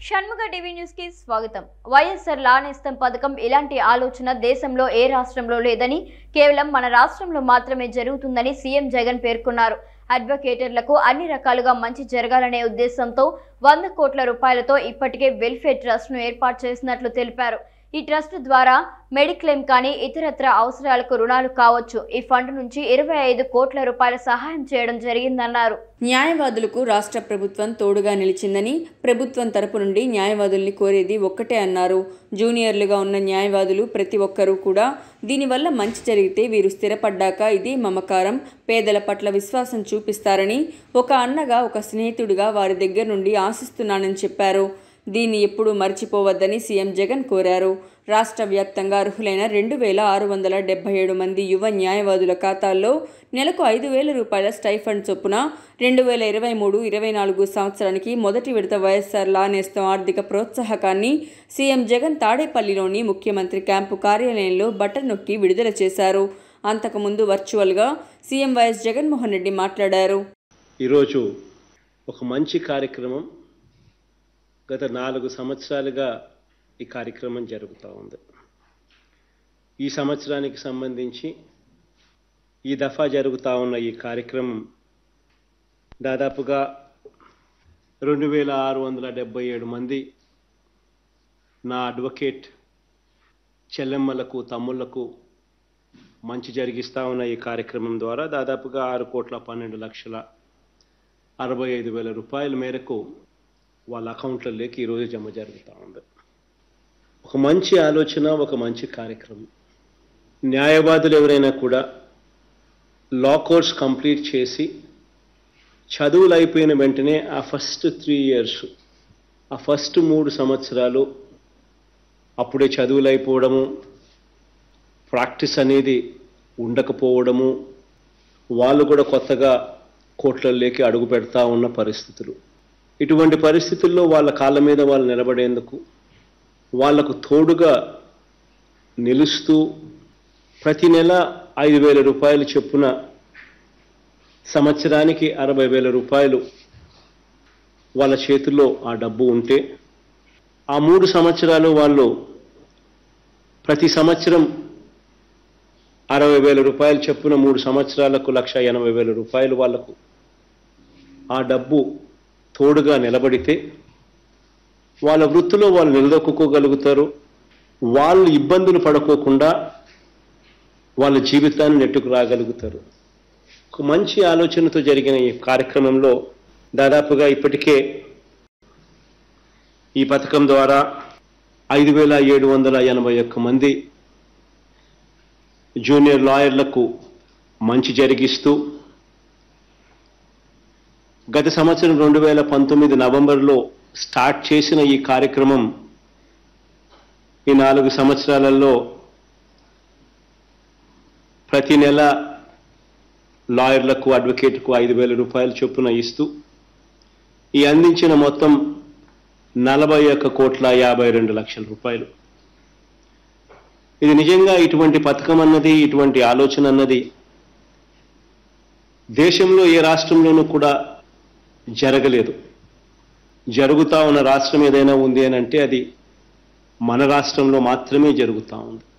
Shanmukha TV news కి స్వాగతం వైఎస్ఆర్ లానేస్తం పథకం ఇలాంటి ఆలోచన దేశంలో ఏ రాష్ట్రంలో లేదని కేవలం మన రాష్ట్రంలో మాత్రమే జరుగుతుందని సీఎం జగన్ పేర్కొన్నారు అడ్వకేటర్లకు అన్ని రకాలుగా మంచి జరగాలనే ఉద్దేశంతో వంద కోట్ల రూపాయలతో ఇప్పటికే వెల్ఫేర్ ట్రస్ట్ ను ఏర్పాటు చేసినట్లు తెలిపారు ఈ ట్రస్ట్ ద్వారా మెడిక్లెయిమ్ కానీ ఇతరత్ర అవసరాలకు రుణాలు కావచ్చు ఈ ఫండ్ నుంచి ఇరవై ఐదు కోట్ల రూపాయల సహాయం చేయడం జరిగిందన్నారు న్యాయవాదులకు రాష్ట్ర ప్రభుత్వం తోడుగా నిలిచిందని ప్రభుత్వం తరపు నుండి న్యాయవాదుల్ని కోరేది ఒక్కటే అన్నారు జూనియర్లుగా ఉన్న న్యాయవాదులు ప్రతి ఒక్కరూ కూడా దీనివల్ల మంచి జరిగితే వీరు స్థిరపడ్డాక ఇదే మమకారం పేదల పట్ల విశ్వాసం చూపిస్తారని ఒక అన్నగా ఒక స్నేహితుడిగా వారి దగ్గర నుండి ఆశిస్తున్నానని చెప్పారు దీన్ని ఎప్పుడూ మర్చిపోవద్దని సీఎం జగన్ కోరారు రాష్ట్ర వ్యాప్తంగా అర్హులైన రెండు వేల ఆరు వందల డెబ్బై ఏడు మంది యువ న్యాయవాదుల ఖాతాల్లో నెలకు ఐదు వేల రూపాయల స్టైఫండ్ చొప్పున రెండు వేల ఇరవై మూడు ఇరవై నాలుగు సంవత్సరానికి మొదటి విడత వైఎస్ఆర్ లా నేస్తం ఆర్థిక ప్రోత్సాహకాన్ని సీఎం జగన్ తాడేపల్లిలోని ముఖ్యమంత్రి క్యాంపు కార్యాలయంలో బటన్ నొక్కి విడుదల చేశారు అంతకుముందు వర్చువల్గా సీఎం వైఎస్ జగన్మోహన్ రెడ్డి మాట్లాడారు ఈరోజు ఒక మంచి కార్యక్రమం గత నాలుగు సంవత్సరాలుగా ఈ కార్యక్రమం జరుగుతూ ఉంది ఈ సంవత్సరానికి సంబంధించి ఈ దఫా జరుగుతూ ఉన్న ఈ కార్యక్రమం దాదాపుగా రెండు వేల ఆరు వందల డెబ్బై ఏడు మంది నా అడ్వకేట్ చెల్లెమ్మలకు తమ్ముళ్లకు మంచి జరిగిస్తూ ఉన్న ఈ కార్యక్రమం ద్వారా దాదాపుగా ఆరు కోట్ల పన్నెండు లక్షల అరవై ఐదు వేల రూపాయల మేరకు వాళ్ళ అకౌంట్లలోకి ఈరోజు జమ జరుగుతూ ఉంది ఒక మంచి ఆలోచన ఒక మంచి కార్యక్రమం న్యాయవాదులు ఎవరైనా కూడా లా కోర్స్ కంప్లీట్ చేసి చదువులు అయిపోయిన వెంటనే ఆ ఫస్ట్ త్రీ ఇయర్స్ ఆ ఫస్ట్ మూడు సంవత్సరాలు అప్పుడే చదువులు అయిపోవడము ప్రాక్టీస్ అనేది ఉండకపోవడము వాళ్ళు కూడా కొత్తగా కోట్లలోకి అడుగు పెడతా ఉన్న పరిస్థితులు ఇటువంటి పరిస్థితుల్లో వాళ్ళ కాళ్ళ మీద వాళ్ళు నిలబడేందుకు వాళ్లకు తోడుగా నిలుస్తూ ప్రతి నెల ఐదు వేల రూపాయలు చొప్పున సంవత్సరానికి అరవై వేల రూపాయలు వాళ్ళ చేతుల్లో ఆ డబ్బు ఉంటే ఆ మూడు సంవత్సరాలు వాళ్ళు ప్రతి సంవత్సరం అరవై వేల రూపాయలు చొప్పున మూడు సంవత్సరాలకు లక్ష ఎనభై వేల రూపాయలు వాళ్లకు ఆ డబ్బు తోడుగా నిలబడితే వాళ్ళ వృత్తిలో వాళ్ళు నిలదొక్కుకోగలుగుతారు వాళ్ళు ఇబ్బందులు పడుకోకుండా వాళ్ళ జీవితాన్ని నెట్టుకు రాగలుగుతారు ఒక మంచి ఆలోచనతో జరిగిన ఈ కార్యక్రమంలో దాదాపుగా ఇప్పటికే ఈ పథకం ద్వారా ఐదు వేల ఏడు వందల ఎనభై ఒక్క మంది జూనియర్ లాయర్లకు మంచి జరిగిస్తూ గత సంవత్సరం రెండు వేల పంతొమ్మిది నవంబర్లో స్టార్ట్ చేసిన ఈ కార్యక్రమం ఈ నాలుగు సంవత్సరాలలో ప్రతి నెల లాయర్లకు అడ్వకేట్కు ఐదు వేల రూపాయల చొప్పున ఇస్తూ ఈ అందించిన మొత్తం నలభై ఒక్క కోట్ల యాభై రెండు లక్షల రూపాయలు ఇది నిజంగా ఇటువంటి పథకం అన్నది ఇటువంటి ఆలోచన అన్నది దేశంలో ఏ రాష్ట్రంలోనూ కూడా జరగలేదు జరుగుతా ఉన్న రాష్ట్రం ఏదైనా ఉంది అని అంటే అది మన రాష్ట్రంలో మాత్రమే జరుగుతూ ఉంది